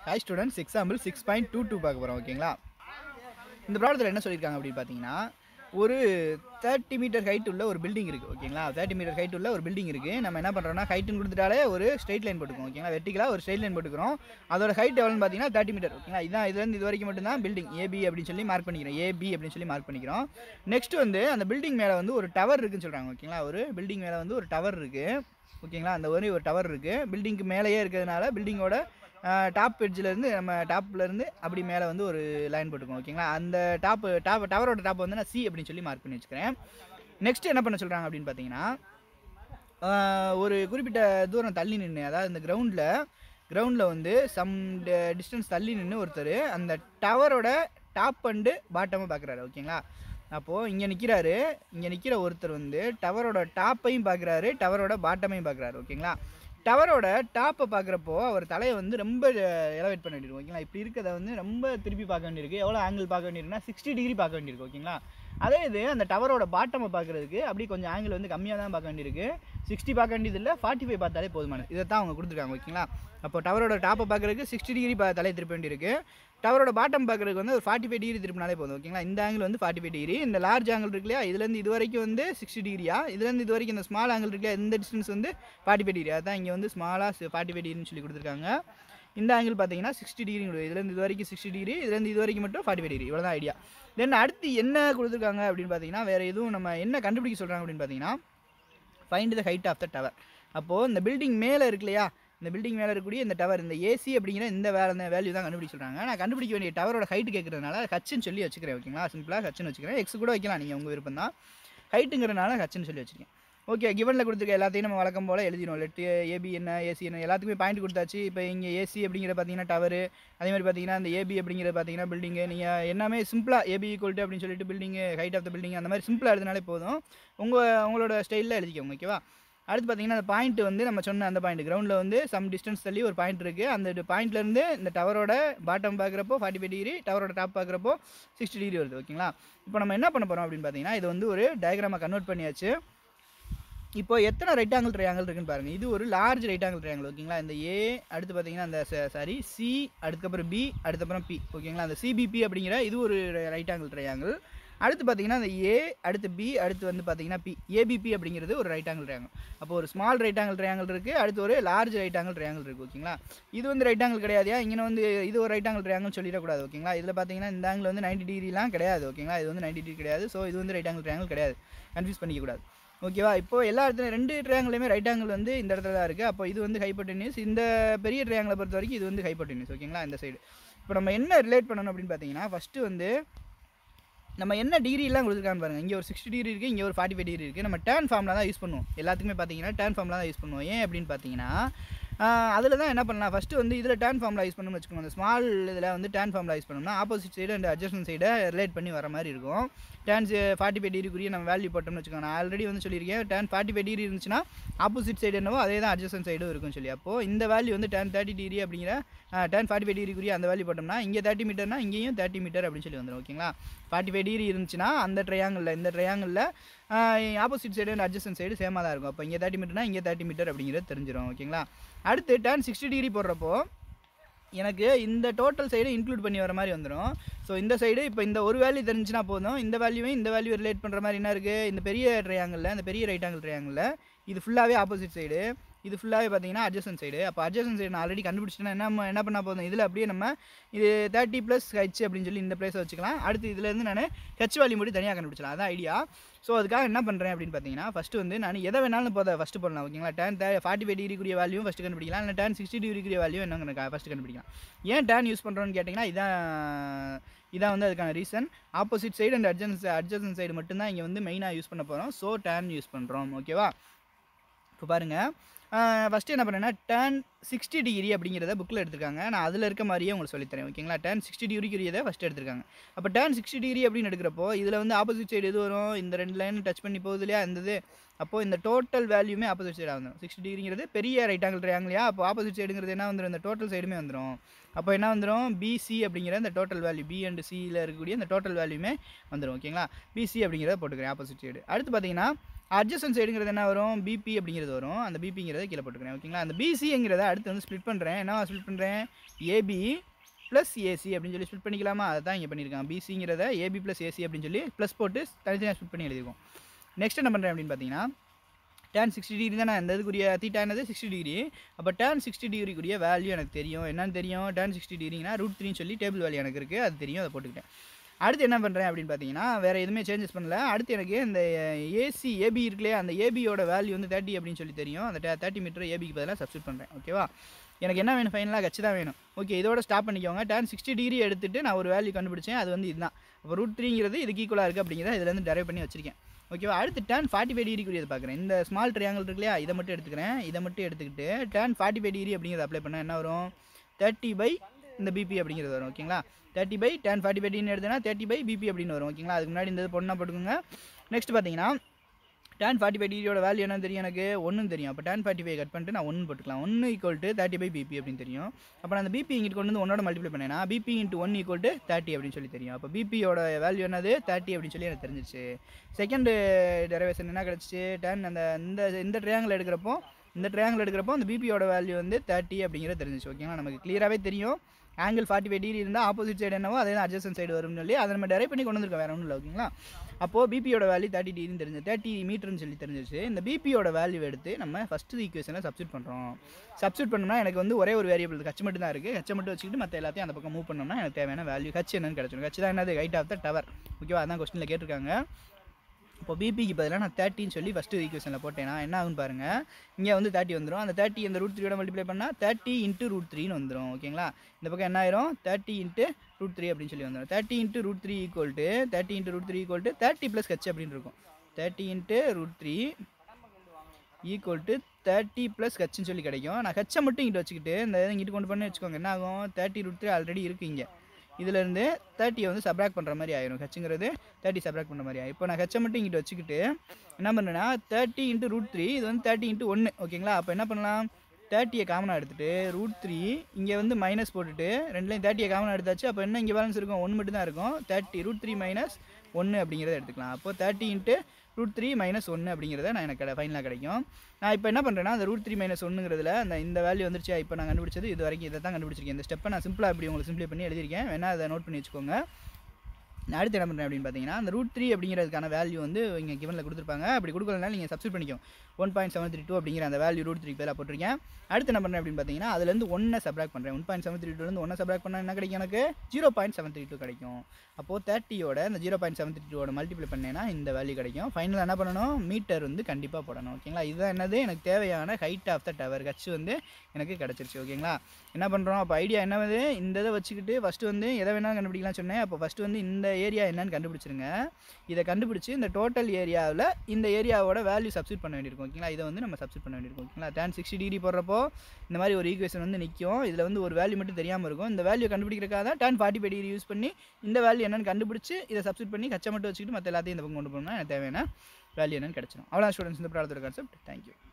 hi students example six point two two பார்க்க போகிறோம் ஓகேங்களா இந்த ப்ராப்ளத்தில் என்ன சொல்லியிருக்காங்க அப்படின்னு பார்த்தீங்கன்னா ஒரு தேர்ட்டி மீட்டர் ஹைட் உள்ள ஒரு பில்டிங் இருக்குது ஓகேங்களா தேர்ட்டி மீட்டர் ஹைட் உள்ள ஒரு பில்டிங் இருக்குது நம்ம என்ன பண்ணுறோம்னா ஹைட்டுன்னு கொடுத்துட்டாலே ஒரு ஸ்ட்ரெயிட் லைன் போட்டுக்கோம் ஓகேங்களா வெர்டிகலாக ஒரு ஸ்ட்ரெயிட் லைன் போட்டுக்கிறோம் அதோட ஹைட் எவ்வளோன்னு பார்த்தீங்கன்னா தேர்ட்டி மீட்டர் ஓகேங்களா இதான் இதுலேருந்து இது வரைக்கும் மட்டும்தான் பில்டிங் ஏபி அப்படின்னு சொல்லி மார்க் பண்ணிக்கிறோம் ஏபி அப்படின்னு சொல்லி மார்க் பண்ணிக்கிறோம் நெக்ஸ்ட் வந்து அந்த பில்டிங் மேலே வந்து ஒரு டவர் இருக்குன்னு சொல்கிறாங்க ஓகேங்களா ஒரு பில்டிங் மேலே வந்து ஒரு டவர் இருக்குது ஓகேங்களா அந்த மாதிரி ஒரு டவர் இருக்குது பில்டிங்க்கு மேலேயே இருக்கிறதுனால பில்டிங்கோட டாப் இருந்து நம்ம டாப்லேருந்து அப்படி மேலே வந்து ஒரு லைன் போட்டுக்கோம் ஓகேங்களா அந்த டாப் டாப் டவரோட டாப் வந்து நான் சி அப்படின்னு சொல்லி மார்க் பண்ணி வச்சுக்கிறேன் நெக்ஸ்ட் என்ன பண்ண சொல்கிறாங்க அப்படின்னு பார்த்தீங்கன்னா ஆஹ், ஒரு குறிப்பிட்ட தூரம் தள்ளி நின்று அதாவது இந்த கிரவுண்டில் கிரவுண்டில் வந்து சம் டிஸ்டன்ஸ் தள்ளி நின்று ஒருத்தர் அந்த டவரோட டாப் அண்டு பாட்டமாக பார்க்குறாரு ஓகேங்களா அப்போது இங்கே நிற்கிறாரு இங்கே நிற்கிற ஒருத்தர் வந்து டவரோட டாப்பையும் பார்க்குறாரு டவரோட பாட்டமையும் பார்க்குறாரு ஓகேங்களா டவரோட டாப்பை பார்க்குறப்போ அவர் தலையை வந்து ரொம்ப எலவேட் பண்ண வேண்டியிருக்கும் ஓகேங்களா இப்படி இருக்கிறத வந்து ரொம்ப திருப்பி பார்க்க வேண்டியிருக்கு எவ்வளோ ஆங்கிள் பார்க்க வேண்டியிருக்குன்னா சிக்ஸ்டி டிகிரி பார்க்க வேண்டியிருக்கு ஓகேங்களா அதே இது அந்த டவரோட பாட்டமை பார்க்குறதுக்கு அப்படியே கொஞ்சம் ஆங்கிள் வந்து கம்மியாக தான் பார்க்க வேண்டியிருக்கு சிக்ஸ்டி பார்க்க வேண்டியது இல்லை ஃபார்ட்டி ஃபைவ் பார்த்தாலே போதுமானது இதை தான் அவங்க கொடுத்துருக்காங்க ஓகேங்களா அப்போ டவரோட டாப்பை பார்க்குறதுக்கு சிக்ஸ்டி டிகிரி பா தலையை திருப்ப வேண்டியிருக்கு டவரோட பாட்டம் பார்க்குறதுக்கு வந்து ஒரு ஃபார்ட்டி ஃபைவ் டிகிரி திருப்பினாலே போதும் ஓகேங்களா இந்த ஆங்கிள் வந்து ஃபார்ட்டி ஃபைவ் டிகிரி இந்த லார்ஜ் ஆங்கிள் இருக்கு இல்லையா இதுலேருந்து இது வரைக்கும் வந்து சிக்ஸ்டி டிகிரியா இதுலேருந்து இது வரைக்கும் இந்த ஸ்மால் ஆங்கிள் இருக்கு இல்லையா இந்த டிஸ்டன்ஸ் வந்து ஃபார்ட்டி ஃபைவ் டிகிரி அதான் இங்கே வந்து ஸ்மாலாக ஃபார்ட்டி ஃபைவ் டிகிரின்னு சொல்லி கொடுத்துருக்காங்க இந்த ஆங்கிள் பார்த்தீங்கன்னா சிக்ஸ்டி டிகிரி இதுலேருந்து இது வரைக்கும் சிக்ஸ்டி டிகிரி இதுலேருந்து இது வரைக்கும் மட்டும் ஃபார்ட்டி ஃபைவ் டிகிரி இவ்வளோ தான் ஐடியா தென் அடுத்து என்ன கொடுத்துருக்காங்க அப்படின்னு பார்த்தீங்கன்னா வேறு எதுவும் நம்ம என்ன கண்டுபிடிக்க சொல்கிறாங்க அப்படின்னு பார்த்தீங்கன்னா find the height of the tower அப்போது இந்த பில்டிங் மேலே இருக்கு இல்லையா இந்த பில்டிங் மேலே இருக்கக்கூடிய இந்த டவர் இந்த ஏசி அப்படிங்கிற இந்த வேலை இந்த வேல்யூ தான் கண்டுபிடிக்க சொல்கிறாங்க நான் கண்டுபிடிக்க வேண்டிய டவரோட ஹைட் கேட்குறதுனால ஹச்சுன்னு சொல்லி வச்சுக்கிறேன் ஓகேங்களா சிம்பிளாக ஹச்சுன்னு வச்சுக்கிறேன் எக்ஸ் கூட வைக்கலாம் நீங்கள் உங்கள் விருப்பம் தான் ஹைட்டுங்கிறனால ஹச்சுன்னு சொல்லி வச்சுருக்கேன் ஓகே கிவனில் கொடுத்துருக்க எல்லாத்தையும் நம்ம வழக்கம் போல் எழுதிடும் லெட்டு ஏபி என்ன ஏசி என்ன எல்லாத்துக்குமே பாயிண்ட் கொடுத்தாச்சு இப்போ இங்கே ஏசி அப்படிங்கிற பார்த்தீங்கன்னா டவர் அதே மாதிரி பார்த்தீங்கன்னா இந்த ஏபி அப்படிங்கிற பார்த்தீங்கன்னா பில்டிங்கு நீங்கள் எல்லாமே சிம்பிளாக ஏபி ஈக்குவல்ட்டு அப்படின்னு சொல்லிட்டு building height of the building அந்த மாதிரி சிம்பிளாக எழுதினாலே போதும் உங்கள் உங்களோட ஸ்டைலில் எழுதிக்கோங்க ஓகேவா அடுத்து பார்த்தீங்கன்னா அந்த பாயிண்ட் வந்து நம்ம சொன்ன அந்த பாயிண்ட் கிரவுண்டில் வந்து சம் டிஸ்டன்ஸ் தள்ளி ஒரு பாயிண்ட் இருக்குது அந்த பாயிண்ட்லேருந்து இந்த டவரோட பாட்டம் பார்க்குறப்போ ஃபார்ட்டி ஃபைவ் டிகிரி டவரோட டாப் பார்க்குறப்போ சிக்ஸ்டி டிகிரி வருது ஓகேங்களா இப்போ நம்ம என்ன பண்ண போகிறோம் அப்படின்னு பார்த்தீங்கன்னா இது வந்து ஒரு டயக்ராமை கன்வெர்ட் பண்ணியாச்சு இப்போ எத்தனை ரைட் ஆங்கிள் ட்ரையாங்கிள் இருக்குன்னு பாருங்கள் இது ஒரு லார்ஜ் ரைட் ஆங்கிள் ட்ரையாங்கிள் ஓகேங்களா இந்த ஏ அடுத்து பார்த்தீங்கன்னா அந்த சாரி சி அதுக்கப்புறம் பி அடுத்தப்புறம் பி ஓகேங்களா அந்த சிபிபி அப்படிங்கிற இது ஒரு ரைட் ஆங்கிள் ட்ரையாங்கிள் அடுத்து பார்த்தீங்கன்னா அந்த ஏ அடுத்து பி அடுத்து வந்து பார்த்தீங்கன்னா பி ஏபிபி அப்படிங்கிறது ஒரு ரைட் ஆங்கிள் ட்ரையாங்கிள் அப்போ ஒரு ஸ்மால் ரைட் ஆங்கிள் ட்ரையாங்கிள் இருக்குது அடுத்து ஒரு லார்ஜ் ரைட் ஆங்கிள் ட்ரையாங்கிள் இருக்குது ஓகேங்களா இது வந்து ரைட் ஆங்கிள் கிடையாதுயா இங்கே வந்து இது ஒரு ரைட் ஆங்கிள் ட்ரையாங்கிள் சொல்லிடக்கூடாது ஓகேங்களா இதில் பார்த்தீங்கன்னா இந்த ஆங்கிள் வந்து 90 டிகிரிலாம் கிடையாது ஓகேங்களா இது வந்து 90 டிகிரி கிடையாது ஸோ இது வந்து ரைட் ஆங்கிள் ட்ரையாங்கிள் கிடையாது கன்ஃபியூஸ் பண்ணிக்கக்கூடாது ஓகேவா இப்போ எல்லா இடத்துலையும் ரெண்டு ட்ரையாங்கிளுமே ரைட் ஆங்கிள் வந்து இந்த இடத்துல தான் இருக்குது அப்போ இது வந்து ஹைப்போட்டெனியூஸ் இந்த பெரிய ட்ரையாங்கிளை பொறுத்த வரைக்கும் இது வந்து ஹைப்போட்டெனியூஸ் ஓகேங்களா இந்த சைடு இப்போ நம்ம என்ன ரிலேட் பண்ணணும் அப்படின்னு பார்த்தீங்கன்னா ஃபஸ்ட்டு வந்து நம்ம என்ன டிகிரிலாம் கொடுத்துருக்கான்னு பாருங்கள் இங்கே ஒரு சிக்ஸ்டி டிகிரி இருக்குது இங்கே ஒரு ஃபார்ட்டி ஃபைவ் டிகிரி இருக்குது நம்ம டேர்ன் ஃபார்மில் தான் யூஸ் பண்ணுவோம் எல்லாத்துக்குமே பார்த்தீங்கன்னா டேர்ன் ஃபார்மில் தான் யூஸ் பண்ணுவோம் ஏன் அப்படின்னு பார்த்தீங்கன்னா அதில் தான் என்ன பண்ணலாம் ஃபஸ்ட்டு வந்து இதில் டேர்ன் ஃபார்மில் யூஸ் பண்ணணும்னு வச்சுக்கோங்க அந்த ஸ்மால் இதில் வந்து டேர்ன் ஃபார்மில் யூஸ் பண்ணோம்னா ஆப்போசிட் சைடு அண்ட் அட்ஜஸ்டன் சைடை ரிலேட் பண்ணி வர மாதிரி இருக்கும் டேன்ஸ் ஃபார்ட்டி ஃபைவ் டிகிரிக்குரிய நம்ம வேல்யூ போட்டோம்னு வச்சுக்கோங்க நான் ஆல்ரெடி வந்து சொல்லியிருக்கேன் டேன் ஃபார்ட்டி ஃபைவ் டிகிரி இருந்துச்சுன்னா ஆப்போசிட் சைடு என்னவோ அதே தான் அட்ஜஸ்டன் சைடும் இருக்கும்னு சொல்லி அப்போது இந்த வேல்யூ வந்து டேன் தேர்ட்டி டிகிரி அப்படிங்கிற டேன் ஃபார்ட்டி ஃபைவ் டிகிரிக்குரிய அந்த வேல்யூ போட்டோம்னா இங்கே தேர்ட்டி மீட்டர்னா இங்கேயும் தேர்ட்டி மீட்டர் அப்படின்னு சொல்லி வந்துடும் ஓகேங்களா ஃபார்ட்டி ஃபைவ் டிகிரி இருந்துச்சுன்னா அந்த ட்ரையாங்கிளில் இந்த ட்ரையாங்கிளில் opposite side and adjacent side சேமாக தான் இருக்கும் அப்போ இங்கே தேர்ட்டி மீட்டர்னா இங்கே தேர்ட்டி மீட்டர் அப்படிங்கிறது தெரிஞ்சிடும் ஓகேங்களா அடுத்து டேன் சிக்ஸ்டி டிகிரி போடுறப்போ எனக்கு இந்த டோட்டல் சைடு இன்க்ளூட் பண்ணி வர மாதிரி வந்துடும் ஸோ இந்த சைடு இப்போ இந்த ஒரு வேல்யூ தெரிஞ்சுன்னா போதும் இந்த வேல்யூவையும் இந்த வேல்யூ ரிலேட் பண்ணுற மாதிரி என்ன இருக்குது இந்த பெரிய ட்ரையாங்கிளில் இந்த பெரிய ரைட் ஆங்கிள் ட்ரையாங்கிளில் இது ஃபுல்லாகவே ஆப்போசிட் சைடு இது ஃபுல்லாகவே பார்த்தீங்கன்னா அட்ஜஸ்டன் சைடு அப்போ அட்ஜஸ்டன் சைடு நான் ஆல்ரெடி கண்டுபிடிச்சிட்டேன்னா என்ன என்ன பண்ணால் போதும் இதில் அப்படியே நம்ம இது தேர்ட்டி ப்ளஸ் ஹெச் அப்படின்னு சொல்லி இந்த பிளேஸை வச்சுக்கலாம் அடுத்து இதுலேருந்து நான் ஹெச் வேல்யூ மட்டும் தனியாக கண்டுபிடிச்சலாம் அதான் ஐடியா ஸோ அதுக்காக என்ன பண்ணுறேன் அப்படின்னு பார்த்தீங்கன்னா ஃபஸ்ட்டு வந்து நான் எதை வேணாலும் போதை ஃபஸ்ட்டு பண்ணலாம் ஓகேங்களா டேன் ஃபார்ட்டி ஃபைவ் டிகிரிக்குரிய வேல்யூ ஃபஸ்ட்டு கண்டுபிடிக்கலாம் இல்லை டேன் சிக்ஸ்டி டிகிரிக்குரிய வேல்யூ என்ன ஃபஸ்ட்டு கண்டுபிடிக்கலாம் ஏன் டேன் யூஸ் பண்ணுறோன்னு கேட்டிங்கன்னா இதான் இதான் வந்து அதுக்கான reason opposite side and adjacent adjacent side மட்டும்தான் இங்கே வந்து மெயினாக யூஸ் பண்ண போகிறோம் ஸோ டேன் யூஸ் பண்ணுறோம் ஓகேவா இப்போ பாருங்கள் ஃபஸ்ட்டு என்ன பண்ணேன்னா டேன் சிக்ஸ்டி டிகிரி அப்படிங்கிறத புக்கில் எடுத்திருக்காங்க நான் அதில் இருக்க மாதிரியே உங்களுக்கு சொல்லித்தரேன் ஓகேங்களா டேன் சிக்ஸ்டி டிகிரிக்குரியதை ஃபஸ்ட்டு எடுத்திருக்காங்க அப்போ டேன் சிக்ஸ்டி டிகிரி அப்படின்னு எடுக்கிறப்போ இதில் வந்து ஆப்போசிட் சைடு எது வரும் இந்த ரெண்டு லைன் டச் பண்ணி போகுது இல்லையா இந்த இது அப்போது இந்த டோட்டல் வேல்யூமே ஆப்போசிட் சைடாக வந்துடும் சிக்ஸ்டி டிகிரிங்கிறது பெரிய ரைட் ஆங்கிள் ட்ரையாங்கிளியா அப்போ ஆப்போசிட் சைடுங்கிறது என்ன வந்துடும் இந்த டோட்டல் சைடுமே வந்துடும் அப்போ என்ன வந்துடும் பிசி அப்படிங்கிற இந்த டோட்டல் வேல்யூ பி அண்ட் சியில் இருக்கக்கூடிய இந்த டோட்டல் வேல்யூமே வந்துடும் ஓகேங்களா பிசி அப்படிங்கிறத போட்டுக்கிறேன் ஆப்போசிட் சைடு அடுத்து பார்த்தீங்கன்னா அட்ஜஸ்டன் சைடுங்கிறது என்ன வரும் பிபி அப்படிங்கிறது வரும் அந்த பிபிங்கிறத கீழே போட்டுக்கிறேன் ஓகேங்களா அந்த பிசிங்கிறத அடுத்து வந்து ஸ்ப்ளிட் பண்ணுறேன் என்ன ஸ்ப்ளிட் பண்ணுறேன் ஏபி ப்ளஸ் ஏசி அப்படின்னு சொல்லி ஸ்ப்ளிட் பண்ணிக்கலாமா அதை தான் இங்கே பண்ணியிருக்காங்க பிசிங்கிறத ஏபி ப்ளஸ் ஏசி அப்படின்னு சொல்லி ப்ளஸ் போட்டு தனித்தனியாக ஸ்ப்ளிட் பண்ணி எழுதிருக்கோம் நெக்ஸ்ட் என்ன பண்ணுறேன் அப்படின்னு பார்த்தீங்கன்னா டேன் சிக்ஸ்டி டிகிரி தானே அந்த இதுக்குரிய தீட்டா என்னது சிக்ஸ்டி டிகிரி அப்போ டேன் சிக்ஸ்டி டிகிரிக்குரிய வேல்யூ எனக்கு தெரியும் என்னன்னு தெரியும் டேன் சிக்ஸ்டி டிகிரினா ரூட் த்ரீன்னு சொல்லி டேபிள் வேல்யூ எனக்கு இருக்குது அது தெரியும் அதை போட்டுக்கிட்டேன் அடுத்து என்ன பண்ணுறேன் அப்படின்னு பார்த்தீங்கன்னா வேறு எதுவுமே சேஞ்சஸ் பண்ணல அடுத்து எனக்கு இந்த ஏசி ஏபி இருக்குல்லையே அந்த ஏபியோட வேல்யூ வந்து தேர்ட்டி அப்படின்னு சொல்லி தெரியும் அந்த தேர்ட்டி மீட்டர் ஏபிக்கு பதிலாக சப்ஸ்டியூட் பண்ணுறேன் ஓகேவா எனக்கு என்ன வேணும் ஃபைனலாக கட்சி தான் வேணும் ஓகே இதோட ஸ்டாப் பண்ணிக்கோங்க டேன் சிக்ஸ்டி டிகிரி எடுத்துட்டு நான் ஒரு வேல்யூ கண்டுபிடிச்சேன் அது வந்து இதுதான் அப்போ ரூட் த்ரீங்கிறது இதுக்கு ஈக்குவலாக இருக்குது அப்படிங்கிறத இதுலேருந்து டெரைவ் பண்ணி வச்சிருக்கேன் ஓகேவா அடுத்து டேன் ஃபார்ட்டி ஃபைவ் டிகிரிக்குரியது பார்க்குறேன் இந்த ஸ்மால் ட்ரையாங்கிள் இருக்கு இல்லையா இதை மட்டும் எடுத்துக்கிறேன் இதை மட்டும் எடுத்துக்கிட்டு டேன் ஃபார்ட்டி ஃபைவ் டிகிரி அப்படிங்கிறத அப்ளை பண்ணால் என்ன வரும் தேர்ட்டி பை இந்த பிபி அப்படிங்கிறது வரும் ஓகேங்களா thirty by tan forty five degree எடுத்தேன்னா தேர்ட்டி பை பிபி அப்படின்னு வரும் ஓகேங்களா அதுக்கு முன்னாடி இந்த இது பொண்ணா போட்டுக்கோங்க நெக்ஸ்ட் பார்த்தீங்கன்னா டேன் ஃபார்ட்டி ஃபைவ் டிகிரியோட வேல்யூ என்ன தெரியும் எனக்கு ஒன்றும் தெரியும் அப்போ டேன் ஃபார்ட்டி ஃபைவ் கட் பண்ணிட்டு நான் ஒன்று போட்டுக்கலாம் ஒன்று equal to thirty by B P அப்படின்னு தெரியும் அப்போ நான் அந்த பிபி இங்கிட்டு கொண்டு வந்து ஒன்னோட மல்டிப்ளை பண்ணேன்னா B P into one equal to thirty அப்படின்னு சொல்லி தெரியும் அப்போ பிபியோட வேல்யூ என்னது தேர்ட்டி அப்படின்னு சொல்லி எனக்கு தெரிஞ்சிச்சு செகண்ட் டெரிவேஷன் என்ன கிடச்சிச்சு டேன் அந்த இந்த இந்த ட்ரையாங்கிள் எடுக்கிறப்போ இந்த ட்ரையாங்கிள் எடுக்கிறப்போ அந்த பிபியோட வேல்யூ வந்து தேர்ட்டி அப்படிங்கிறது தெரிஞ்சிச்சு ஓகேங்களா நமக்கு கிளியராகவே தெரியும் ஆங்கிள் ஃபார்ட்டி ஃபைவ் டிகிரி இருந்தால் ஆப்போசிட் சைடு என்னவோ அதே தான் அட்ஜஸ்டன் சைடு வரும்னு சொல்லி அதை நம்ம டெரைவ் பண்ணி கொண்டு வந்திருக்கோம் வேறு ஒன்றும் இல்லை ஓகேங்களா அப்போது பிபியோட வேல்யூ தேர்ட்டி டிகிரின்னு தெரிஞ்சு தேர்ட்டி மீட்டர்னு சொல்லி தெரிஞ்சிச்சு இந்த பிபியோட வேல்யூ எடுத்து நம்ம ஃபஸ்ட்டு ஈக்குவேஷனில் சப்ஸ்டியூட் பண்ணுறோம் சப்ஸ்டியூட் பண்ணோம்னா எனக்கு வந்து ஒரே ஒரு வேரியபிள் கச்சு மட்டும் தான் இருக்குது கச்சை மட்டும் வச்சுக்கிட்டு மற்ற எல்லாத்தையும் அந்த பக்கம் மூவ் பண்ணோம்னா எனக்கு தேவையான வேல்யூ கச்சு என்னன்னு கிடச்சிடும் கச்சு தான் என்னது ஹைட் ஆஃப் த டவர் ஓகேவா அதான் கொஸ்டினில் கேட்டிருக்காங்க இப்போ பிபிக்கு பதிலாக நான் தேர்ட்டின்னு சொல்லி ஃபஸ்ட்டு ஈக்குவேஷனில் போட்டேன்னா என்ன ஆகுன்னு பாருங்கள் இங்கே வந்து தேர்ட்டி வந்துடும் அந்த தேர்ட்டி இந்த ரூட் த்ரீயோட மல்டிப்ளை பண்ணால் தேர்ட்டி இன்ட்டு ரூட் த்ரீன்னு வந்துடும் ஓகேங்களா இந்த பக்கம் என்ன ஆயிரும் தேர்ட்டி இன்ட்டு ரூட் த்ரீ அப்படின்னு சொல்லி வந்துடும் thirty into root three equal to thirty into root three equal to thirty plus கச் அப்படின்னு இருக்கும் thirty into root three equal to thirty plus கச்சுன்னு சொல்லி கிடைக்கும் நான் கச்சை மட்டும் இங்கிட்டு வச்சுக்கிட்டு இந்த இதை இங்கிட்டு கொண்டு பண்ணி வச்சுக்கோங்க என்ன ஆகும் தேர்ட்டி ரூட் த்ரீ ஆல்ரெடி இருக்குது இங்கே இதுலேருந்து தேர்ட்டியை வந்து சப்ராக்ட் பண்ணுற மாதிரி ஆயிரும் ஹச்சுங்கிறது தேர்ட்டி சப்ராக்ட் பண்ணுற மாதிரி ஆயிரும் இப்போ நான் ஹச்சை மட்டும் இங்கிட்டு வச்சுக்கிட்டு என்ன பண்ணுறேன்னா தேர்ட்டி இன்ட்டு ரூட் த்ரீ இது வந்து தேர்ட்டி இன்ட்டு ஒன்று ஓகேங்களா அப்போ என்ன பண்ணலாம் தேர்ட்டியை காமனாக எடுத்துகிட்டு ரூட் த்ரீ இங்கே வந்து மைனஸ் போட்டுட்டு ரெண்டுலேயும் தேர்ட்டியை காமனாக எடுத்தாச்சு அப்போ என்ன இங்கே பேலன்ஸ் இருக்கும் ஒன்று மட்டும் தான் இருக்கும் தேர்ட்டி ரூட் த்ரீ மைனஸ் ஒன்று அப்படிங்கிறத எடுத்துக்கலாம் அப்போ thirty into root three minus ஒன்று அப்படிங்கிறத நான் எனக்கு ஃபைனலாக கிடைக்கும் நான் இப்போ என்ன பண்ணுறேன்னா அந்த ரூட் த்ரீ மைனஸ் ஒன்றுங்கிறதுல அந்த இந்த வேல்யூ வந்துருச்சு இப்போ நான் கண்டுபிடிச்சது இது வரைக்கும் இதை தான் கண்டுபிடிச்சிருக்கேன் இந்த ஸ்டெப்பை நான் சிம்பிளாக இப்படி உங்களுக்கு சிம்பிளை பண்ணி எழுதியிருக்கேன் வேணால் அதை நோட் பண்ணி வச்சுக்கோங்க நான் அடுத்து என்ன பண்ணுறேன் அப்படின்னு பார்த்தீங்கன்னா அந்த ரூட் த்ரீ அப்படிங்கிறதுக்கான வேல்யூ வந்து இங்கே கிவனில் கொடுத்துருப்பாங்க அப்படி கொடுக்கலனால நீங்கள் சப்ஸ்டியூட் பண்ணிக்கோங்க one point seven three two அப்படிங்கிற அந்த வேல்யூ ரூட் த்ரீ பேராக போட்டிருக்கேன் அடுத்து என்ன பண்ணுறேன் அப்படின்னு பார்த்தீங்கன்னா அதுலேருந்து ஒன்றை சப்ராக்ட் பண்ணுறேன் ஒன் பாயிண்ட் செவன் த்ரீ டூலேருந்து ஒன்றை சப்ராக்ட் பண்ணால் என்ன கிடைக்கும் எனக்கு zero point seven three two கிடைக்கும் அப்போது தேர்ட்டியோட இந்த ஜீரோ பாயிண்ட் செவன் த்ரீ டூவோட மல்டிப்ளை பண்ணேன்னா இந்த வேல்யூ கிடைக்கும் ஃபைனலாக என்ன பண்ணணும் மீட்டர் வந்து கண்டிப்பாக போடணும் ஓகேங்களா இதுதான் என்னது எனக்கு தேவையான ஹைட் ஆஃப் த டவர் கட்சி வந்து எனக்கு கிடச்சிருச்சு ஓகேங்களா என்ன பண்ணுறோம் அப்போ ஐடியா என்னது இந்த இதை வச்சுக்கிட்டு ஃபஸ்ட்டு வந்து எதை வேணாலும் கண்டுபிடிக்கலாம் சொன்னேன் அப்போ ஃபஸ்ட்டு வந்து இந்த ஏரியா என்னன்னு கண்டுபிடிச்சிருங்க இதை கண்டுபிடிச்சி இந்த டோட்டல் ஏரியாவில் இந்த ஏரியாவோட வேல்யூ சப்ஸ்டியூட் பண்ண வேண்டியிருக்கும் ஓகேங்களா இதை வந்து நம்ம சப்ஸ்டியூட் பண்ண வேண்டியிருக்கும் ஓகேங்களா டேன் சிக்ஸ்டி டிகிரி போடுறப்போ இந்த மாதிரி ஒரு ஈக்குவேஷன் வந்து நிற்கும் இதில் வந்து ஒரு வேல்யூ மட்டும் தெரியாமல் இருக்கும் இந்த வேல்யூ கண்டுபிடிக்கிறக்காக தான் tan forty five degree use பண்ணி இந்த வேல்யூ என்னன்னு கண்டுபிடிச்சி இதை சப்ஸ்டியூட் பண்ணி கச்சை மட்டும் வச்சுக்கிட்டு மற்ற எல்லாத்தையும் இந்த பக்கம் கொண்டு போனோம்னா எனக்கு தேவையான வேல்யூ என்னன்னு கிடச்சிடும் அவ்வளோ ஸ்டூடெண்ட்ஸ் இந்த ப்ராடக்டோட கான்செப்ட் தேங்க்யூ